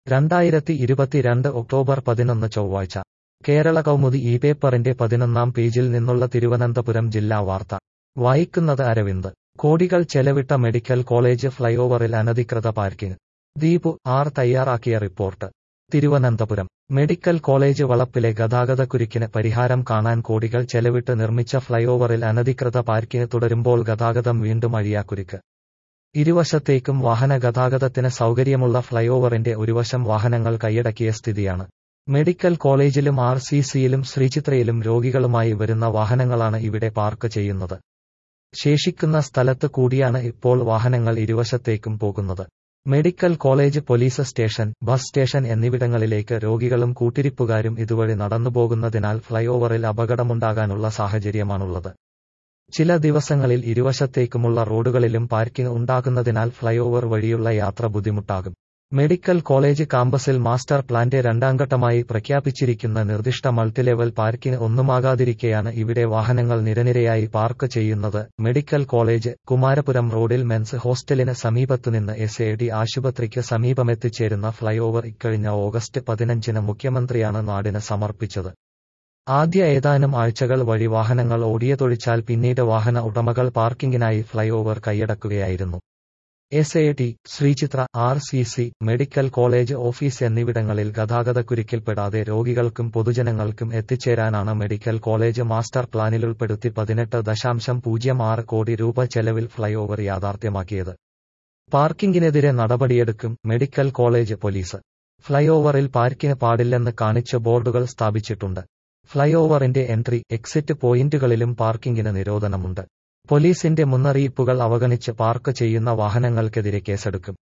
രണ്ടായിരത്തി ഇരുപത്തിരണ്ട് ഒക്ടോബർ പതിനൊന്ന് ചൊവ്വാഴ്ച കേരള കൗമുദി ഈ പേപ്പറിന്റെ പതിനൊന്നാം പേജിൽ നിന്നുള്ള തിരുവനന്തപുരം ജില്ലാ വാർത്ത വായിക്കുന്നത് അരവിന്ദ് കോടികൾ ചെലവിട്ട മെഡിക്കൽ കോളേജ് ഫ്ലൈഓവറിൽ അനധികൃത പാർക്കിംഗ് ദീപു ആർ തയ്യാറാക്കിയ റിപ്പോർട്ട് തിരുവനന്തപുരം മെഡിക്കൽ കോളേജ് വളപ്പിലെ ഗതാഗതക്കുരുക്കിന് പരിഹാരം കാണാൻ കോടികൾ ചെലവിട്ട് നിർമ്മിച്ച ഫ്ലൈഓവറിൽ അനധികൃത പാർക്കിംഗ് തുടരുമ്പോൾ ഗതാഗതം വീണ്ടും അഴിയാക്കുരുക്ക് ഇരുവശത്തേക്കും വാഹന ഗതാഗതത്തിന് സൗകര്യമുള്ള ഫ്ലൈഓവറിന്റെ ഒരുവശം വാഹനങ്ങൾ കൈയടക്കിയ സ്ഥിതിയാണ് മെഡിക്കൽ കോളേജിലും ആർ സി സിയിലും ശ്രീചിത്രയിലും രോഗികളുമായി വരുന്ന വാഹനങ്ങളാണ് ഇവിടെ പാർക്ക് ചെയ്യുന്നത് ശേഷിക്കുന്ന സ്ഥലത്ത് കൂടിയാണ് ഇപ്പോൾ വാഹനങ്ങൾ ഇരുവശത്തേക്കും പോകുന്നത് medical college police station bus station എന്നിവിടങ്ങളിലേക്ക് രോഗികളും കൂട്ടിരിപ്പുകാരും ഇതുവഴി നടന്നുപോകുന്നതിനാൽ ഫ്ലൈഓവറിൽ അപകടമുണ്ടാകാനുള്ള സാഹചര്യമാണുള്ളത് ചില ദിവസങ്ങളിൽ ഇരുവശത്തേക്കുമുള്ള റോഡുകളിലും പാർക്കിംഗ് ഉണ്ടാകുന്നതിനാൽ ഫ്ലൈഓവർ വഴിയുള്ള യാത്ര ബുദ്ധിമുട്ടാകും മെഡിക്കൽ കോളേജ് കാമ്പസിൽ മാസ്റ്റർ പ്ലാന്റെ രണ്ടാംഘട്ടമായി പ്രഖ്യാപിച്ചിരിക്കുന്ന നിർദ്ദിഷ്ട മൾട്ടിലെവൽ പാർക്കിംഗ് ഒന്നുമാകാതിരിക്കെയാണ് ഇവിടെ വാഹനങ്ങൾ നിരനിരയായി പാർക്ക് ചെയ്യുന്നത് മെഡിക്കൽ കോളേജ് കുമാരപുരം റോഡിൽ മെൻസ് ഹോസ്റ്റലിന് സമീപത്തുനിന്ന് എസ് എ ഡി ആശുപത്രിക്ക് സമീപമെത്തിച്ചേരുന്ന ഫ്ലൈഓവർ ഇക്കഴിഞ്ഞ ഓഗസ്റ്റ് പതിനഞ്ചിന് മുഖ്യമന്ത്രിയാണ് നാടിന് സമർപ്പിച്ചത് ആദ്യ ഏതാനും ആഴ്ചകൾ വഴി വാഹനങ്ങൾ ഓടിയതൊഴിച്ചാൽ പിന്നീട് വാഹന ഉടമകൾ പാർക്കിംഗിനായി ഫ്ലൈഓവർ കൈയടക്കുകയായിരുന്നു S A T Sree Chitra R C C medical college office എന്നിവിടങ്ങളിൽ ഗതാഗതക്കുരുക്കിൽപ്പെടാതെ രോഗികൾക്കും പൊതുജനങ്ങൾക്കും എത്തിച്ചേരാനാണ് മെഡിക്കൽ കോളേജ് മാസ്റ്റർ പ്ലാനിലുൾപ്പെടുത്തി പതിനെട്ട് ദശാംശം പൂജ്യം ആറ് കോടി രൂപ ചെലവിൽ ഫ്ലൈഓവർ യാഥാർത്ഥ്യമാക്കിയത് പാർക്കിംഗിനെതിരെ നടപടിയെടുക്കും മെഡിക്കൽ കോളേജ് പോലീസ് ഫ്ലൈഓവറിൽ പാർക്കിന് പാടില്ലെന്ന് കാണിച്ച് ബോർഡുകൾ സ്ഥാപിച്ചിട്ടുണ്ട് ഫ്ലൈഓവറിന്റെ എൻട്രി എക്സിറ്റ് പോയിന്റുകളിലും പാർക്കിംഗിന് നിരോധനമുണ്ട് പോലീസിന്റെ മുന്നറിയിപ്പുകൾ അവഗണിച്ച് പാർക്ക് ചെയ്യുന്ന വാഹനങ്ങൾക്കെതിരെ കേസെടുക്കും